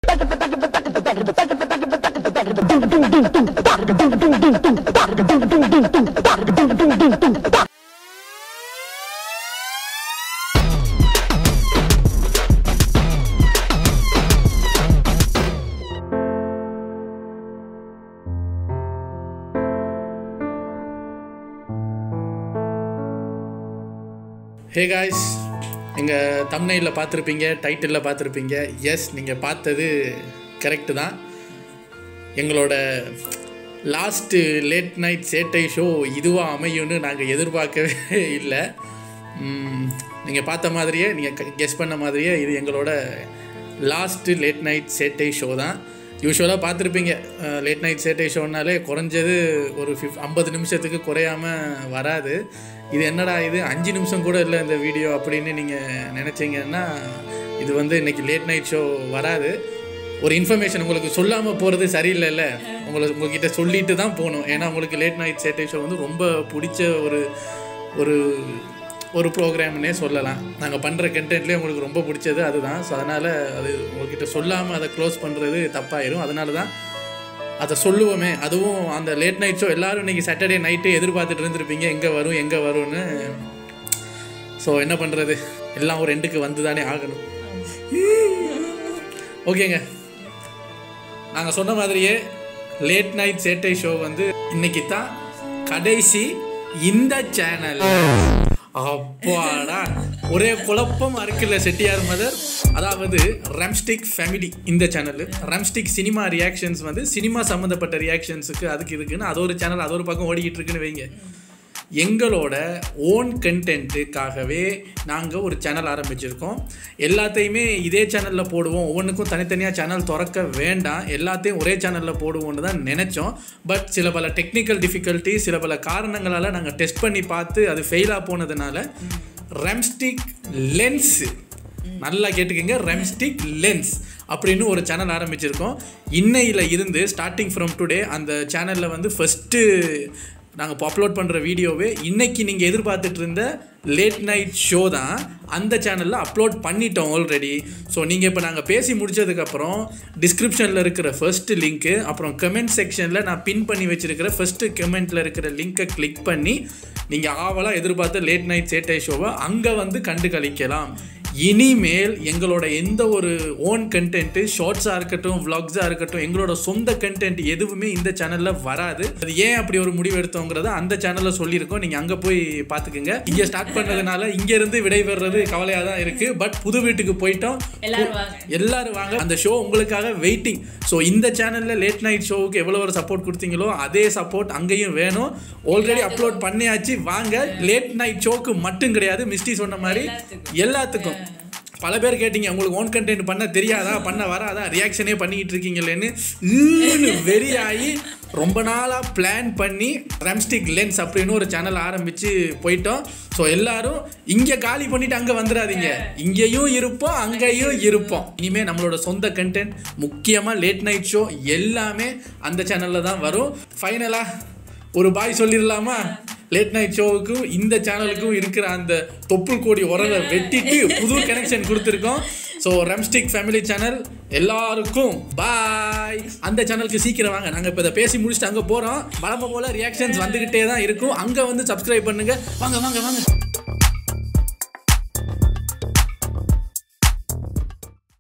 hey guys எங்கள் தம்னையில் பார்த்துருப்பீங்க டைட்டிலில் பார்த்துருப்பீங்க எஸ் நீங்கள் பார்த்தது கரெக்டு தான் எங்களோட லாஸ்ட்டு லேட் நைட் சேட்டை ஷோ இதுவாக அமையும்னு நாங்கள் எதிர்பார்க்கவே இல்லை நீங்கள் பார்த்த மாதிரியே நீங்கள் கெஸ் பண்ண மாதிரியே இது எங்களோட லாஸ்ட்டு லேட் நைட் சேட்டை ஷோ தான் யூஸ்வலாக பார்த்துருப்பீங்க லேட் நைட் சேட்டை ஷோனாலே குறைஞ்சது ஒரு ஃபிஃப் ஐம்பது நிமிஷத்துக்கு குறையாமல் வராது இது என்னடா இது அஞ்சு நிமிஷம் கூட இல்லை இந்த வீடியோ அப்படின்னு நீங்கள் நினச்சிங்கன்னா இது வந்து இன்றைக்கி லேட் நைட் ஷோ வராது ஒரு இன்ஃபர்மேஷன் உங்களுக்கு சொல்லாமல் போகிறது சரியில்லைல்ல உங்களுக்கு உங்ககிட்ட சொல்லிட்டு தான் போகணும் ஏன்னா உங்களுக்கு லேட் நைட் சேட்டை ஷோ வந்து ரொம்ப பிடிச்ச ஒரு ஒரு ஒரு ப்ரோக்ராம்னே சொல்லலாம் நாங்கள் பண்ணுற கண்டென்ட்லேயே உங்களுக்கு ரொம்ப பிடிச்சது அதுதான் ஸோ அதனால் அது உங்ககிட்ட சொல்லாமல் அதை க்ளோஸ் பண்ணுறது தப்பாயிரும் அதனால தான் அதை சொல்லுவோமே அதுவும் அந்த லேட் நைட் ஷோ எல்லோரும் இன்றைக்கி சாட்டர்டே நைட்டு எதிர்பார்த்துட்டு இருந்திருப்பீங்க எங்கே வரும் எங்கே வரும்னு ஸோ என்ன பண்ணுறது எல்லாம் ஒரு எண்டுக்கு வந்து தானே ஆகணும் ஓகேங்க நாங்கள் சொன்ன மாதிரியே லேட் நைட் சேட்டை ஷோ வந்து இன்னைக்கு தான் கடைசி இந்த சேனல் அப்பாடா ஒரே குழப்பமா இருக்குல்ல செட்டியார் மதர் அதாவது ரம்ஸ்டிக் ஃபேமிலி இந்த சேனல் ரம்ஸ்டிக் சினிமா ரியாக்ஷன்ஸ் வந்து சினிமா சம்மந்தப்பட்ட ரியாக்ஷன்ஸுக்கு அதுக்கு இதுக்குன்னு அது ஒரு சேனல் அது ஒரு பக்கம் ஓடிக்கிட்டு இருக்குன்னு வைங்க எங்களோட ஓன் கண்டென்ட்டுக்காகவே நாங்கள் ஒரு சேனல் ஆரம்பிச்சிருக்கோம் எல்லாத்தையுமே இதே சேனலில் போடுவோம் ஒவ்வொன்றுக்கும் தனித்தனியாக சேனல் திறக்க வேண்டாம் எல்லாத்தையும் ஒரே சேனலில் போடுவோம்னு தான் நினச்சோம் பட் சில பல டெக்னிக்கல் டிஃபிகல்ட்டி சில பல காரணங்களால் நாங்கள் டெஸ்ட் பண்ணி பார்த்து அது ஃபெயிலாக போனதுனால ரெம்ஸ்டிக் லென்ஸ் நல்லா கேட்டுக்கோங்க ரெம்ஸ்டிக் லென்ஸ் அப்படின்னு ஒரு சேனல் ஆரம்பிச்சிருக்கோம் இன்னையில் இருந்து ஸ்டார்டிங் ஃப்ரம் டுடே அந்த சேனலில் வந்து ஃபஸ்ட்டு நாங்கள் இப்போ அப்லோட் பண்ணுற வீடியோவே இன்றைக்கி நீங்கள் எதிர்பார்த்துட்டு இருந்த லேட் நைட் ஷோ தான் அந்த சேனலில் அப்லோட் பண்ணிட்டோம் ஆல்ரெடி ஸோ நீங்கள் இப்போ நாங்கள் பேசி முடிச்சதுக்கப்புறம் டிஸ்கிரிப்ஷனில் இருக்கிற ஃபர்ஸ்ட்டு லிங்க்கு அப்புறம் கமெண்ட் செக்ஷனில் நான் பின் பண்ணி வச்சுருக்கிற ஃபஸ்ட்டு கமெண்ட்டில் இருக்கிற லிங்க்கை கிளிக் பண்ணி நீங்கள் ஆவலாக எதிர்பார்த்த லேட் நைட் சேட்டை ஷோவை அங்கே வந்து கண்டு கழிக்கலாம் இனிமேல் எங்களோட எந்த ஒரு ஓன் கண்டென்ட்டு ஷார்ட்ஸாக இருக்கட்டும் vlogsஆ இருக்கட்டும் எங்களோட சொந்த கண்டென்ட் எதுவுமே இந்த சேனலில் வராது அது ஏன் அப்படி ஒரு முடிவு எடுத்தோங்கிறத அந்த சேனலில் சொல்லியிருக்கோம் நீங்கள் அங்கே போய் பார்த்துக்குங்க இங்கே ஸ்டார்ட் பண்ணதுனால இங்கேருந்து விடைபெறது கவலையாக தான் இருக்குது பட் புது வீட்டுக்கு போயிட்டோம் எல்லாரும் வாங்க எல்லாரும் வாங்க அந்த ஷோ உங்களுக்காக வெயிட்டிங் ஸோ இந்த சேனலில் லேட் நைட் ஷோவுக்கு எவ்வளோ ஒரு சப்போர்ட் கொடுத்தீங்களோ அதே சப்போர்ட் அங்கேயும் வேணும் ஆல்ரெடி அப்லோட் பண்ணியாச்சு வாங்க லேட் நைட் ஷோக்கு மட்டும் கிடையாது மிஸ்டி சொன்ன மாதிரி எல்லாத்துக்கும் பல பேர் கேட்டீங்க உங்களுக்கு ஓன் கண்டென்ட் பண்ண தெரியாதா பண்ண வராதா ரியாக்ஷனே பண்ணிக்கிட்டு இருக்கீங்களேன்னு ஈன்னு வெறியாகி ரொம்ப நாளாக பிளான் பண்ணி ரம்ஸ்டிக் லென்ஸ் அப்படின்னு ஒரு சேனல் ஆரம்பித்து போயிட்டோம் ஸோ எல்லாரும் இங்கே காலி பண்ணிட்டு அங்கே வந்துடாதீங்க இங்கேயும் இருப்போம் அங்கேயும் இருப்போம் இனிமேல் நம்மளோட சொந்த கண்டென்ட் முக்கியமாக லேட் நைட் ஷோ எல்லாமே அந்த சேனலில் தான் வரும் ஃபைனலாக ஒரு பாய் சொல்லிடலாமா லேட் நைட் ஷோவுக்கும் இந்த சேனலுக்கும் இருக்கிற அந்த தொப்புள் கோடி உரலை வெட்டிட்டு புது கனெக்ஷன் கொடுத்துருக்கோம் ஸோ ரெம்ஸ்டிக் ஃபேமிலி சேனல் எல்லாருக்கும் பாய் அந்த சேனலுக்கு சீக்கிரம் வாங்க நாங்கள் இப்போ இதை பேசி முடிச்சுட்டு அங்கே போகிறோம் வளமை போல் ரியாக்ஷன்ஸ் வந்துக்கிட்டே தான் இருக்கும் அங்கே வந்து சப்ஸ்கிரைப் பண்ணுங்கள் வாங்க வாங்க வாங்க